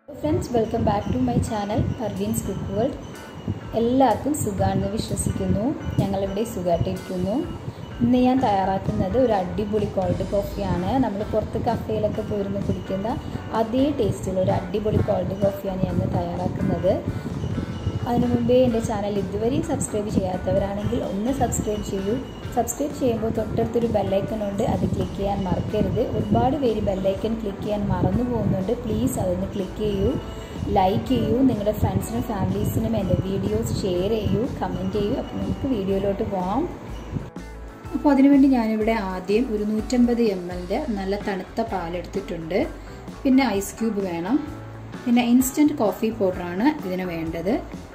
friends welcome back to my channel Parveen's cook world എല്ലാവർക്കും സുഖമാണെന്ന് വിശ്വസിക്കുന്നു ഞങ്ങളിവിടെ സുഖമായിട്ടിരിക്കുന്നു ഇന്ന് ഞാൻ തയ്യാറാക്കുന്നത് ഒരു അടിപൊളി കോൾഡ് കോഫിയാണ് നമ്മൾ പുറത്ത് കഫേയിലൊക്കെ പോയിരുന്ന് കുടിക്കുന്ന അതേ ടേസ്റ്റുള്ള ഒരു അടിപൊളി കോൾഡ് കോഫിയാണ് ഞാൻ ഇന്ന് തയ്യാറാക്കുന്നത് അതിനു മുമ്പേ എൻ്റെ ചാനൽ ഇതുവരെയും സബ്സ്ക്രൈബ് ചെയ്യാത്തവരാണെങ്കിൽ ഒന്ന് സബ്സ്ക്രൈബ് ചെയ്യൂ സബ്സ്ക്രൈബ് ചെയ്യുമ്പോൾ തൊട്ടടുത്തൊരു ബെല്ലൈക്കൺ ഉണ്ട് അത് ക്ലിക്ക് ചെയ്യാൻ മറക്കരുത് ഒരുപാട് പേര് ബെല്ലൈക്കൺ ക്ലിക്ക് ചെയ്യാൻ മറന്നു പോകുന്നുണ്ട് പ്ലീസ് അതൊന്ന് ക്ലിക്ക് ചെയ്യൂ ലൈക്ക് ചെയ്യൂ നിങ്ങളുടെ ഫ്രണ്ട്സിനും ഫാമിലീസിനും എൻ്റെ വീഡിയോസ് ഷെയർ ചെയ്യൂ കമൻറ്റ് ചെയ്യൂ അപ്പോൾ നമുക്ക് വീഡിയോയിലോട്ട് പോകാം അപ്പോൾ അതിനുവേണ്ടി ഞാനിവിടെ ആദ്യം ഒരു നൂറ്റമ്പത് എം എല്ലിൻ്റെ നല്ല തണുത്ത പാലെടുത്തിട്ടുണ്ട് പിന്നെ ഐസ് ക്യൂബ് വേണം പിന്നെ ഇൻസ്റ്റൻറ്റ് കോഫി പൗഡറാണ് ഇതിന് വേണ്ടത്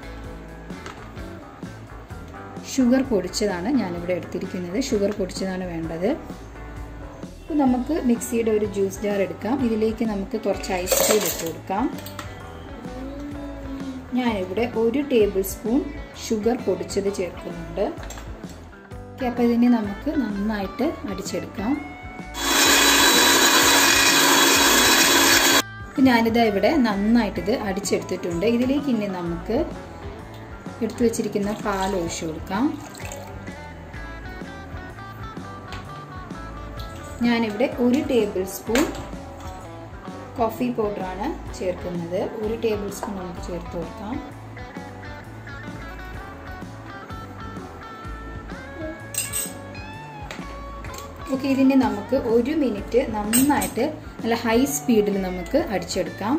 ഷുഗർ പൊടിച്ചതാണ് ഞാനിവിടെ എടുത്തിരിക്കുന്നത് ഷുഗർ പൊടിച്ചതാണ് വേണ്ടത് അപ്പോൾ നമുക്ക് മിക്സിയുടെ ഒരു ജ്യൂസ് ജാർ എടുക്കാം ഇതിലേക്ക് നമുക്ക് കുറച്ച് ഐസ് ക്യൂബ് ഇട്ട് കൊടുക്കാം ഞാനിവിടെ ഒരു ടേബിൾ സ്പൂൺ ഷുഗർ പൊടിച്ചത് ചേർക്കുന്നുണ്ട് ഓക്കെ അപ്പോൾ ഇതിനെ നമുക്ക് നന്നായിട്ട് അടിച്ചെടുക്കാം ഞാനിതാ ഇവിടെ നന്നായിട്ടിത് അടിച്ചെടുത്തിട്ടുണ്ട് ഇതിലേക്ക് ഇനി നമുക്ക് എടുത്തു വെച്ചിരിക്കുന്ന പാൽ ഒഴിച്ചു കൊടുക്കാം ഞാനിവിടെ ഒരു ടേബിൾ സ്പൂൺ കോഫി പൗഡറാണ് ചേർക്കുന്നത് ഒരു ടേബിൾ സ്പൂൺ നമുക്ക് ചേർത്ത് കൊടുക്കാം ഓക്കെ ഇതിനെ നമുക്ക് ഒരു മിനിറ്റ് നന്നായിട്ട് നല്ല ഹൈ സ്പീഡിൽ നമുക്ക് അടിച്ചെടുക്കാം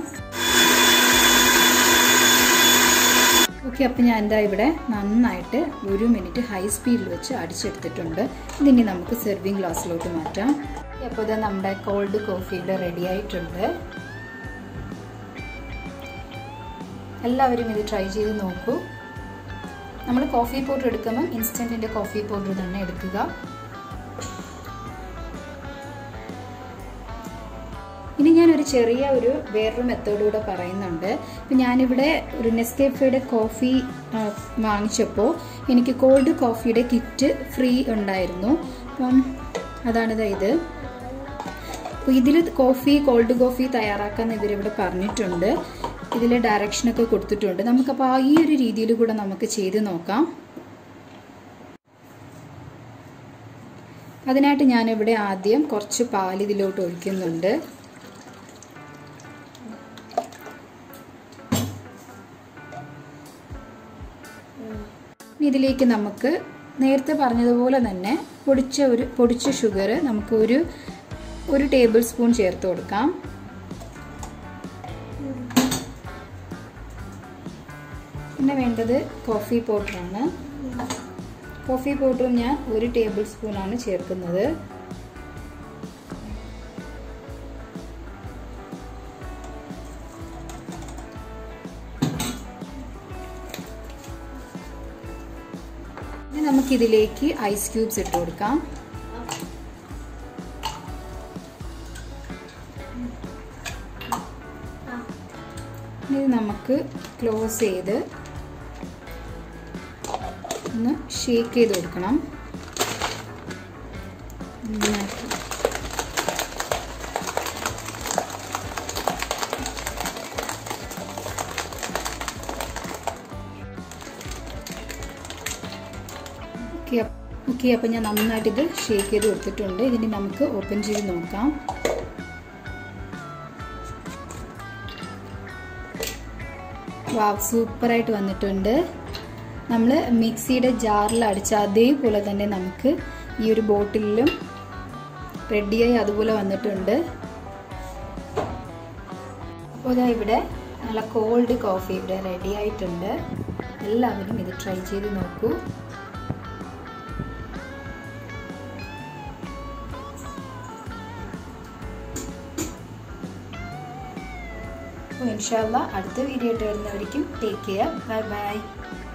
ഓക്കെ അപ്പം ഞാൻ എന്താ ഇവിടെ നന്നായിട്ട് ഒരു മിനിറ്റ് ഹൈ സ്പീഡിൽ വെച്ച് അടിച്ചെടുത്തിട്ടുണ്ട് ഇതിനി നമുക്ക് സെർവിങ് ഗ്ലാസ്സിലോട്ട് മാറ്റാം അപ്പോൾ ഇത് നമ്മുടെ കോൾഡ് കോഫി ഇവിടെ റെഡി ആയിട്ടുണ്ട് എല്ലാവരും ഇത് ട്രൈ ചെയ്ത് നോക്കൂ നമ്മൾ കോഫി പൗഡർ എടുക്കുമ്പോൾ ഇൻസ്റ്റൻറ്റിൻ്റെ കോഫി പൗഡർ തന്നെ എടുക്കുക ഇനി ഞാനൊരു ചെറിയ ഒരു വേറൊരു മെത്തേഡ് കൂടെ പറയുന്നുണ്ട് ഇപ്പം ഞാനിവിടെ ഒരു നെസ്കേഫയുടെ കോഫി വാങ്ങിച്ചപ്പോൾ എനിക്ക് കോൾഡ് കോഫിയുടെ കിറ്റ് ഫ്രീ ഉണ്ടായിരുന്നു അപ്പം അതാണിത് ഇത് അപ്പോൾ ഇതിൽ കോഫി കോൾഡ് കോഫി തയ്യാറാക്കാൻ ഇവരിവിടെ പറഞ്ഞിട്ടുണ്ട് ഇതിൽ ഡയറക്ഷനൊക്കെ കൊടുത്തിട്ടുണ്ട് നമുക്കപ്പോൾ ആ ഈ ഒരു രീതിയിൽ കൂടെ നമുക്ക് ചെയ്ത് നോക്കാം അതിനായിട്ട് ഞാനിവിടെ ആദ്യം കുറച്ച് പാൽ ഇതിലോട്ട് ഒഴിക്കുന്നുണ്ട് ഇതിലേക്ക് നമുക്ക് നേരത്തെ പറഞ്ഞതുപോലെ തന്നെ പൊടിച്ച ഒരു പൊടിച്ച ഷുഗർ നമുക്ക് ഒരു ഒരു ടേബിൾ സ്പൂൺ ചേർത്ത് കൊടുക്കാം പിന്നെ വേണ്ടത് കോഫി പൗഡറാണ് കോഫി പൗഡറും ഞാൻ ഒരു ടേബിൾ സ്പൂണാണ് ചേർക്കുന്നത് ഇനി നമുക്കിതിലേക്ക് ഐസ് ക്യൂബ്സ് ഇട്ട് കൊടുക്കാം ഇത് നമുക്ക് ക്ലോസ് ചെയ്ത് ഒന്ന് ഷേക്ക് ചെയ്ത് കൊടുക്കണം ഓക്കെ ഓക്കെ അപ്പം ഞാൻ നന്നായിട്ട് ഇത് ഷേക്ക് ചെയ്ത് കൊടുത്തിട്ടുണ്ട് ഇതിന് നമുക്ക് ഓപ്പൺ ചെയ്ത് നോക്കാം വാവ് സൂപ്പറായിട്ട് വന്നിട്ടുണ്ട് നമ്മൾ മിക്സിയുടെ ജാറിൽ അടിച്ച അതേപോലെ തന്നെ നമുക്ക് ഈ ഒരു ബോട്ടിലും റെഡിയായി അതുപോലെ വന്നിട്ടുണ്ട് അപ്പോൾ ഇതാ ഇവിടെ നല്ല കോൾഡ് കോഫി ഇവിടെ റെഡി ആയിട്ടുണ്ട് എല്ലാവരും ഇത് ട്രൈ ചെയ്ത് നോക്കൂ അപ്പോൾ ഇൻഷാല്ല അടുത്ത വീഡിയോ ആയിട്ട് വരുന്നവരിക്കും ടേക്ക് കെയർ ബൈ ബൈ